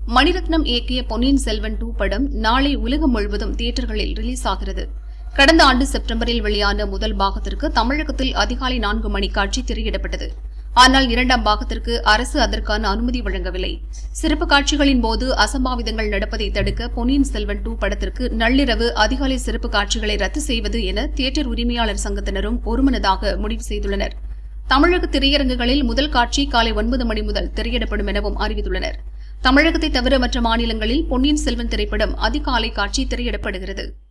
மணிரத்னம் இயக்கிய பொன்னியின் செல்வன் டூ படம் நாளை உலகம் முழுவதும் தியேட்டர்களில் ரிலீஸ் ஆகிறது கடந்த ஆண்டு செப்டம்பரில் வெளியான முதல் பாகத்திற்கு தமிழகத்தில் அதிகாலை நான்கு மணி காட்சி திரையிடப்பட்டது ஆனால் இரண்டாம் பாகத்திற்கு அரசு அதற்கான அனுமதி வழங்கவில்லை சிறப்பு காட்சிகளின் போது அசம்பாவிதங்கள் நடப்பதை தடுக்க பொன்னியின் செல்வன் டூ படத்திற்கு நள்ளிரவு அதிகாலை சிறப்பு காட்சிகளை ரத்து செய்வது என தியேட்டர் உரிமையாளர் சங்கத்தினரும் ஒருமனதாக முடிவு செய்துள்ளனர் தமிழக திரையரங்குகளில் முதல் காட்சி காலை ஒன்பது மணி முதல் திரையிடப்படும் எனவும் அறிவித்துள்ளனர் தமிழகத்தை தவிர மற்ற மாநிலங்களில் பொன்னியின் செல்வன் திரைப்படம் அதிகாலை காட்சி திரையிடப்படுகிறது